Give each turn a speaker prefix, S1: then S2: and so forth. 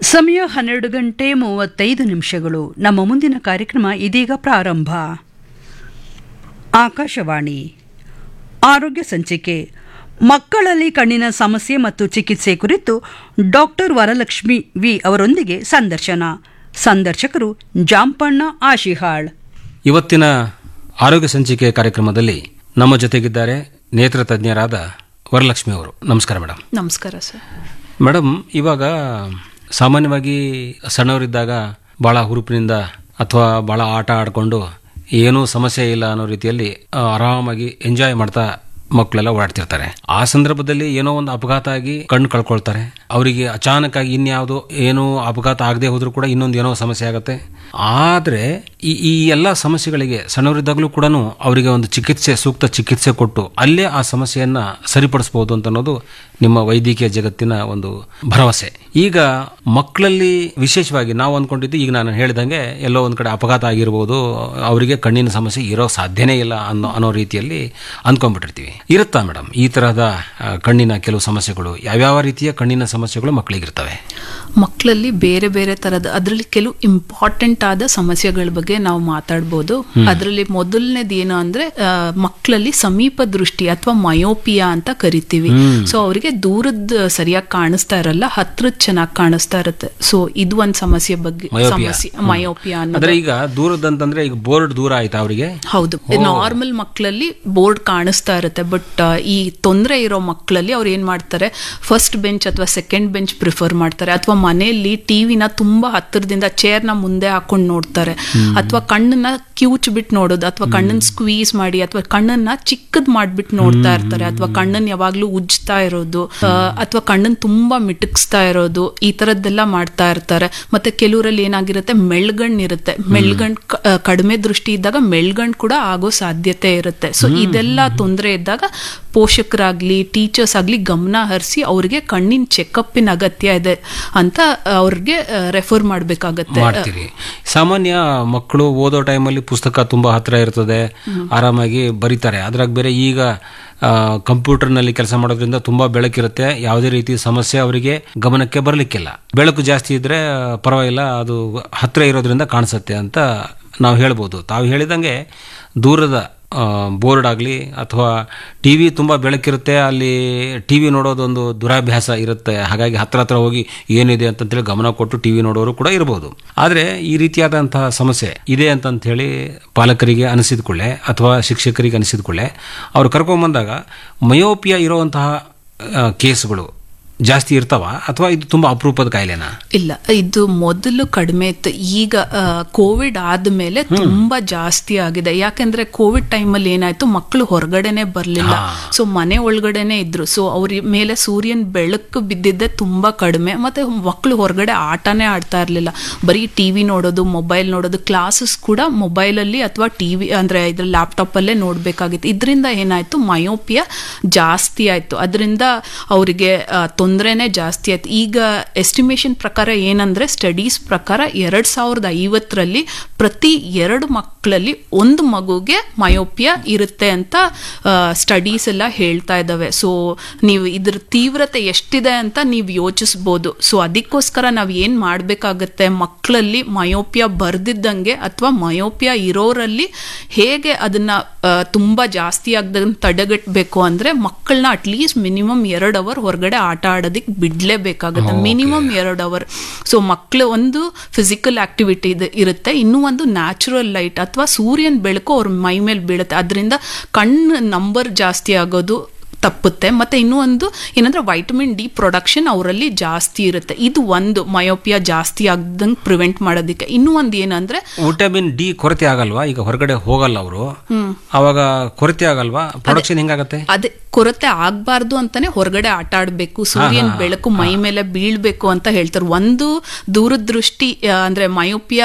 S1: ಸಮಯ ಹನ್ನೆರಡು ಗಂಟೆ ಮೂವತ್ತೈದು ನಿಮಿಷಗಳು ನಮ್ಮ ಮುಂದಿನ ಕಾರ್ಯಕ್ರಮ ಇದೀಗ ಪ್ರಾರಂಭ ಆಕಾಶವಾಣಿ ಆರೋಗ್ಯ ಸಂಚಿಕೆ ಮಕ್ಕಳಲ್ಲಿ ಕಣ್ಣಿನ ಸಮಸ್ಯೆ ಮತ್ತು ಚಿಕಿತ್ಸೆ ಕುರಿತು ಡಾಕ್ಟರ್ ವರಲಕ್ಷ್ಮಿ ವಿ ಅವರೊಂದಿಗೆ ಸಂದರ್ಶನ ಸಂದರ್ಶಕರು ಜಾಂಪಣ್ಣ ಆಶಿಹಾಳ್
S2: ಇವತ್ತಿನ ಆರೋಗ್ಯ ಸಂಚಿಕೆ ಕಾರ್ಯಕ್ರಮದಲ್ಲಿ ನಮ್ಮ ಜೊತೆಗಿದ್ದಾರೆ ನೇತ್ರ ತಜ್ಞರಾದ ವರಲಕ್ಷ್ಮಿ ಅವರು ನಮಸ್ಕಾರ ಮೇಡಮ್
S3: ನಮಸ್ಕಾರ ಸರ್
S2: ಮೇಡಮ್ ಇವಾಗ ಸಾಮಾನ್ಯವಾಗಿ ಸಣ್ಣವರಿದ್ದಾಗ ಭಾಳ ಹುರುಪಿನಿಂದ ಅಥವಾ ಭಾಳ ಆಟ ಆಡಿಕೊಂಡು ಏನೂ ಸಮಸ್ಯೆ ಇಲ್ಲ ಅನ್ನೋ ರೀತಿಯಲ್ಲಿ ಆ, ಆರಾಮಾಗಿ ಎಂಜಾಯ್ ಮಾಡ್ತಾ ಮಕ್ಕಳೆಲ್ಲ ಓಡಾಡ್ತಿರ್ತಾರೆ ಆ ಸಂದರ್ಭದಲ್ಲಿ ಏನೋ ಒಂದು ಅಪಘಾತ ಆಗಿ ಕಣ್ಣು ಕಳ್ಕೊಳ್ತಾರೆ ಅವರಿಗೆ ಅಚಾನಕ್ ಆಗಿ ಇನ್ಯಾವುದೋ ಏನೋ ಅಪಘಾತ ಆಗದೆ ಹೋದ್ರೂ ಕೂಡ ಇನ್ನೊಂದು ಏನೋ ಸಮಸ್ಯೆ ಆಗುತ್ತೆ ಆದರೆ ಈ ಈ ಎಲ್ಲ ಸಮಸ್ಯೆಗಳಿಗೆ ಸಣ್ಣವರಿದ್ದಾಗಲೂ ಕೂಡ ಅವರಿಗೆ ಒಂದು ಚಿಕಿತ್ಸೆ ಸೂಕ್ತ ಚಿಕಿತ್ಸೆ ಕೊಟ್ಟು ಅಲ್ಲೇ ಆ ಸಮಸ್ಯೆಯನ್ನ ಸರಿಪಡಿಸಬಹುದು ಅಂತ ಅನ್ನೋದು ನಿಮ್ಮ ವೈದ್ಯಕೀಯ ಜಗತ್ತಿನ ಒಂದು ಭರವಸೆ ಈಗ ಮಕ್ಕಳಲ್ಲಿ ವಿಶೇಷವಾಗಿ ನಾವು ಅಂದ್ಕೊಂಡಿದ್ದು ಈಗ ನಾನು ಹೇಳಿದಂಗೆ ಎಲ್ಲೋ ಒಂದು ಕಡೆ ಅಪಘಾತ ಆಗಿರ್ಬೋದು ಅವರಿಗೆ ಕಣ್ಣಿನ ಸಮಸ್ಯೆ ಇರೋ ಸಾಧ್ಯನೇ ಇಲ್ಲ ಅನ್ನೋ ಅನ್ನೋ ರೀತಿಯಲ್ಲಿ ಅಂದ್ಕೊಂಡ್ಬಿಟ್ಟಿರ್ತೀವಿ ಇರುತ್ತಾ ಮೇಡಮ್ ಈ ತರಹದ ಆ, ಕಣ್ಣಿನ ಕೆಲವು ಸಮಸ್ಯೆಗಳು ಯಾವ್ಯಾವ ರೀತಿಯ ಕಣ್ಣಿನ ಸಮಸ್ಯೆಗಳು ಮಕ್ಕಳಿಗಿರ್ತವೆ
S3: ಮಕ್ಕಳಲ್ಲಿ ಬೇರೆ ಬೇರೆ ತರದ ಅದರಲ್ಲಿ ಕೆಲವು ಇಂಪಾರ್ಟೆಂಟ್ ಆದ ಸಮಸ್ಯೆಗಳ ಬಗ್ಗೆ ನಾವು ಮಾತಾಡ್ಬೋದು ಅದರಲ್ಲಿ ಮೊದಲನೇದು ಏನು ಅಂದ್ರೆ ಆ, ಮಕ್ಕಳಲ್ಲಿ ಸಮೀಪ ದೃಷ್ಟಿ ಅಥವಾ ಮಯೋಪಿಯಾ ಅಂತ ಕರಿತೀವಿ ಸೊ ಅವರಿಗೆ ದೂರದ ಸರಿಯಾಗಿ ಕಾಣಿಸ್ತಾ ಇರಲ್ಲ ಹತ್ರದ ಚೆನ್ನಾಗಿ ಕಾಣಿಸ್ತಾ ಇರುತ್ತೆ ಸೊ ಇದು ಒಂದ್ ಸಮಸ್ಯೆ ಬಗ್ಗೆ
S2: ಮಯೋಪಿಯಾ.
S3: ಸಮಸ್ಯೆ ಮಯೋಪಿಯಾ ಅನ್ನೋದು
S2: ಅಂದ್ರೆ ಈಗ ದೂರದಂತಂದ್ರೆ ಈಗ ಬೋರ್ಡ್ ದೂರ ಆಯ್ತಾ ಅವರಿಗೆ
S3: ಹೌದು ನಾರ್ಮಲ್ ಮಕ್ಕಳಲ್ಲಿ ಬೋರ್ಡ್ ಕಾಣಿಸ್ತಾ ಇರುತ್ತೆ ಬಟ್ ಈ ತೊಂದರೆ ಇರೋ ಮಕ್ಕಳಲ್ಲಿ ಅವ್ರು ಏನ್ ಮಾಡ್ತಾರೆ ಫಸ್ಟ್ ಬೆಂಚ್ ಅಥವಾ ಸೆಕೆಂಡ್ ಬೆಂಚ್ ಪ್ರಿಫರ್ ಮಾಡ್ತಾರೆ ಅಥವಾ ಮನೆಯಲ್ಲಿ ಟಿವಿನ ತುಂಬಾ ಹತ್ತಿರದಿಂದ ಚೇರ್ನ ಮುಂದೆ ಹಾಕೊಂಡು ನೋಡ್ತಾರೆ ಅಥವಾ ಕಣ್ಣನ್ನ ಕ್ಯೂಚ್ ಬಿಟ್ಟು ನೋಡೋದು ಅಥವಾ ಕಣ್ಣನ್ನ ಸ್ಕ್ವೀಸ್ ಮಾಡಿ ಅಥವಾ ಕಣ್ಣನ್ನ ಚಿಕ್ಕದ್ ಮಾಡ್ಬಿಟ್ಟು ನೋಡ್ತಾ ಇರ್ತಾರೆ ಅಥವಾ ಕಣ್ಣನ್ನ ಯಾವಾಗ್ಲೂ ಉಜ್ತಾ ಇರೋದು ಆ, ಅಥವಾ ಕಣ್ಣನ್ನ ತುಂಬಾ ಮಿಟುಕ್ಸ್ತಾ ಇರೋದು ಈ ತರದ್ದೆಲ್ಲ ಮಾಡ್ತಾ ಇರ್ತಾರೆ ಮತ್ತೆ ಕೆಲವರಲ್ಲಿ ಏನಾಗಿರುತ್ತೆ ಮೆಳ್ಗಣ್ ಇರುತ್ತೆ ಮೆಳ್ಗಣ್ ಕ- ಆ, ಕಡಿಮೆ ದೃಷ್ಟಿ ಇದ್ದಾಗ ಮೆಳ್ಗಣ್ ಕೂಡ ಆಗೋ ಸಾಧ್ಯತೆ ಇರುತ್ತೆ ಸೊ ಇದೆಲ್ಲ ತೊಂದರೆ ಇದ್ದಾಗ ಪೋಷಕರಾಗ್ಲಿ ಟೀಚರ್ಸ್ ಆಗ್ಲಿ ಗಮನ ಹರಿಸಿ ಅವ್ರಿಗೆ ಕಣ್ಣಿನ ಚೆಕಪ್ಪಿನ ಅಗತ್ಯ ಇದೆ ಅಂತ ಅವ್ರಿಗೆ ರೆಫರ್ ಮಾಡ್ಬೇಕಾಗತ್ತೆ
S2: ಮಾಡ್ತೀರಿ ಸಾಮಾನ್ಯ ಮಕ್ಕಳು ಓದೋ ಟೈಮಲ್ಲಿ ಪುಸ್ತಕ ತುಂಬಾ ಹತ್ರ ಇರ್ತದೆ ಆರಾಮಾಗಿ ಬರೀತಾರೆ ಅದ್ರಾಗ ಬೇರೆ ಈಗ ಆ, ಕಂಪ್ಯೂಟರ್ನಲ್ಲಿ ಕೆಲಸ ಮಾಡೋದ್ರಿಂದ ತುಂಬಾ ಬೆಳಕಿರುತ್ತೆ ಯಾವುದೇ ರೀತಿ ಸಮಸ್ಯೆ ಅವರಿಗೆ ಗಮನಕ್ಕೆ ಬರಲಿಕ್ಕಿಲ್ಲ ಬೆಳಕು ಜಾಸ್ತಿ ಇದ್ರೆ ಆ, ಪರವಾಗಿಲ್ಲ ಅದು ಹತ್ರ ಇರೋದ್ರಿಂದ ಕಾಣಿಸುತ್ತೆ ಅಂತ ನಾವು ಹೇಳ್ಬೋದು ತಾವು ಹೇಳಿದಂಗೆ ದೂರದ ಬೋರ್ಡ್ ಆಗಲಿ ಅಥವಾ ಟಿ ವಿ ತುಂಬ ಬೆಳಕಿರುತ್ತೆ ಅಲ್ಲಿ ಟಿ ವಿ ನೋಡೋದೊಂದು ದುರಾಭ್ಯಾಸ ಇರುತ್ತೆ ಹಾಗಾಗಿ ಹತ್ರ ಹತ್ರ ಹೋಗಿ ಏನಿದೆ ಅಂತಂತೇಳಿ ಗಮನ ಕೊಟ್ಟು ಟಿ ವಿ ನೋಡೋರು ಕೂಡ ಇರಬಹುದು ಆದರೆ ಈ ರೀತಿಯಾದಂತಹ ಸಮಸ್ಯೆ ಇದೆ ಅಂತಂತ ಹೇಳಿ ಪಾಲಕರಿಗೆ ಅನಿಸಿದ ಕೂಡಲೇ ಅಥವಾ ಶಿಕ್ಷಕರಿಗೆ ಅನಿಸಿದ ಕೂಡಲೇ ಅವ್ರು ಕರ್ಕೊಂಬಂದಾಗ ಮಯೋಪಿಯಾ ಇರುವಂತಹ ಆ, ಕೇಸ್ಗಳು ಜಾಸ್ತಿ ಇರ್ತಾವ ಅಥವಾ ಇದು ತುಂಬ ಅಪರೂಪದ ಕಾಯಿಲೆನಾ
S3: ಇಲ್ಲ ಇದು ಮೊದಲು ಕಡಿಮೆ ಇತ್ತು ಈಗ ಕೋವಿಡ್ ಆದ್ಮೇಲೆ ತುಂಬಾ ಜಾಸ್ತಿ ಆಗಿದೆ ಯಾಕೆಂದ್ರೆ ಕೋವಿಡ್ ಟೈಮಲ್ಲಿ ಏನಾಯ್ತು ಮಕ್ಕಳು ಹೊರಗಡೆನೆ ಬರ್ಲಿಲ್ಲ ಸೊ ಮನೆ ಒಳಗಡೆನೆ ಇದ್ರು ಸೊ ಅವ್ರ ಮೇಲೆ ಸೂರ್ಯನ ಬೆಳಕು ಬಿದ್ದಿದ್ದೆ ತುಂಬಾ ಕಡಿಮೆ ಮತ್ತೆ ಮಕ್ಕಳು ಹೊರಗಡೆ ಆಟನೇ ಆಡ್ತಾ ಇರ್ಲಿಲ್ಲ ಬರೀ ಟಿವಿ ನೋಡೋದು ಮೊಬೈಲ್ ನೋಡೋದು ಕ್ಲಾಸಸ್ ಕೂಡ ಮೊಬೈಲಲ್ಲಿ ಅಥವಾ ಟಿವಿ ಅಂದ್ರೆ ಇದ್ರ ಲ್ಯಾಪ್ಟಾಪ್ ಅಲ್ಲೇ ನೋಡ್ಬೇಕಾಗಿತ್ತು ಇದರಿಂದ ಏನಾಯ್ತು ಮಯೋಪಿಯಾ ಜಾಸ್ತಿ ಆಯ್ತು ಅದರಿಂದ ಅವರಿಗೆ ತೊಂದರೆನೇ ಜಾಸ್ತಿ ಆಯ್ತು ಈಗ ಎಸ್ಟಿಮೇಷನ್ ಪ್ರಕಾರ ಏನಂದ್ರೆ ಸ್ಟಡೀಸ್ ಪ್ರಕಾರ ಎರಡ್ ಸಾವಿರದ ಐವತ್ತರಲ್ಲಿ ಪ್ರತಿ ಎರಡು ಮಕ್ಕಳಲ್ಲಿ ಒಂದು ಮಗುಗೆ ಮಯೋಪಿಯಾ ಇರುತ್ತೆ ಅಂತ ಸ್ಟಡೀಸ್ ಎಲ್ಲ ಹೇಳ್ತಾ ಇದ್ದಾವೆ ಸೊ ನೀವು ಇದ್ರ ತೀವ್ರತೆ ಎಷ್ಟಿದೆ ಅಂತ ನೀವು ಯೋಚಿಸ್ಬೋದು ಸೊ ಅದಕ್ಕೋಸ್ಕರ ನಾವು ಏನ್ ಮಾಡ್ಬೇಕಾಗತ್ತೆ ಮಕ್ಕಳಲ್ಲಿ ಮಯೋಪಿಯಾ ಬರ್ದಿದ್ದಂಗೆ ಅಥವಾ ಮಯೋಪಿಯಾ ಇರೋರಲ್ಲಿ ಹೇಗೆ ಅದನ್ನ ಆ, ತುಂಬಾ ಜಾಸ್ತಿ ಆಗದಂಗೆ ತಡೆಗಟ್ಟಬೇಕು ಅಂದ್ರೆ ಮಕ್ಕಳನ್ನ ಅಟ್ಲೀಸ್ಟ್ ಮಿನಿಮಮ್ ಎರಡು ಅವರ್ ಹೊರಗಡೆ ಆಟ ಆಡೋದಕ್ಕೆ ಬಿಡ್ಲೇಬೇಕಾಗುತ್ತೆ ಮಿನಿಮಮ್ ಎರಡು ಅವರ್ ಸೊ ಮಕ್ಕಳು ಒಂದು ಫಿಸಿಕಲ್ ಆಕ್ಟಿವಿಟಿ ಇರುತ್ತೆ ಇನ್ನೂ ಒಂದು ನ್ಯಾಚುರಲ್ ಲೈಟ್ ಅಥವಾ ಸೂರ್ಯನ ಬೆಳಕು ಅವ್ರ ಮೈ ಮೇಲೆ ಬೀಳುತ್ತೆ ಅದರಿಂದ ಕಣ್ಣು ನಂಬರ್ ಜಾಸ್ತಿ ಆಗೋದು ತಪ್ಪುತ್ತೆ ಮತ್ತೆ ಇನ್ನೂ ಒಂದು ಏನಂದ್ರೆ ವೈಟಮಿನ್ ಡಿ ಪ್ರೊಡಕ್ಷನ್ ಅವರಲ್ಲಿ ಜಾಸ್ತಿ ಇರುತ್ತೆ ಇದು ಒಂದು ಮಯೋಪಿಯಾ ಜಾಸ್ತಿ ಆಗದಂಗೆ ಪ್ರಿವೆಂಟ್ ಮಾಡೋದಕ್ಕೆ ಇನ್ನೂ ಒಂದು ಏನಂದ್ರೆ
S2: ವಿಟಮಿನ್ ಡಿ ಕೊರತೆ ಆಗಲ್ವಾ ಈಗ ಹೊರಗಡೆ ಹೋಗಲ್ಲ ಅವರು ಅವಾಗ ಕೊರತೆ ಆಗಲ್ವಾ ಪ್ರೊಡಕ್ಷನ್ ಹೆಂಗಾಗತ್ತೆ
S3: ಅದೇ ಕೊರತೆ ಆಗ್ಬಾರ್ದು ಅಂತಾನೆ ಹೊರಗಡೆ ಆಟ ಆಡ್ಬೇಕು ಸೂರ್ಯನ ಬೆಳಕು ಮೈ ಮೇಲೆ ಬೀಳ್ಬೇಕು ಅಂತ ಹೇಳ್ತಾರೆ ಒಂದು ದೂರದೃಷ್ಟಿ ಆ, ಅಂದ್ರೆ ಮಯೋಪಿಯಾ